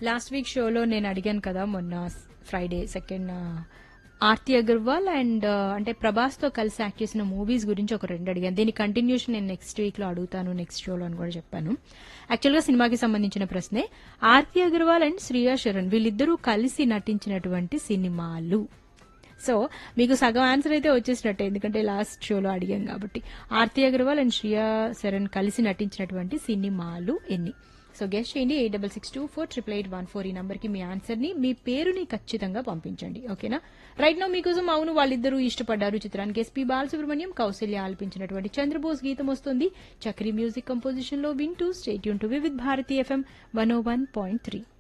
last week షోలో నేను అడిగాను కదా మొన్న Friday second Aarti Agarwal and అంటే ప్రభాస్ తో కలిసి యాక్ట్ చేసిన మూవీస్ గురించి ఒక రెండు అడిగాను దీని కంటిన్యూషన్ నేను నెక్స్ట్ వీక్ లో అడుగుతాను నెక్స్ట్ షోలో అని కూడా చెప్పాను యాక్చువల్ గా సినిమాకి సంబంధించిన ప్రశ్నే ఆర్తి అగర్వాల్ అండ్ శ్రియా శరణ్ వీళ్ళిద్దరూ కలిసి నటించినటువంటి సినిమాలు సో మీకు సగం ఆన్సర్ అయితే వచ్చేసినట్టే ఎందుకంటే లాస్ట్ షోలో అడిగాం కాబట్టి ఆర్తి అగర్వాల్ అండ్ శ్రియా శరణ్ కలిసి నటించినటువంటి సినిమాలు ఎన్ని సో గెస్ట్ చేయండి eight double six two four triple eight one four ఈ నంబర్కి మీ ఆన్సర్ని మీ పేరుని ఖచ్చితంగా పంపించండి ఓకేనా రైట్ నో మీకోసం అవును వాళ్ళిద్దరూ ఇష్టపడ్డారు చిత్రానికి ఎస్పీ బాలసుబ్రహ్మణ్యం కౌశల్య ఆలపించినటువంటి చంద్రబోస్ గీతం వస్తుంది చక్రీ మ్యూజిక్ కంపోజిషన్ లో వింటూ stay tuned to with Bharati FM one O one point three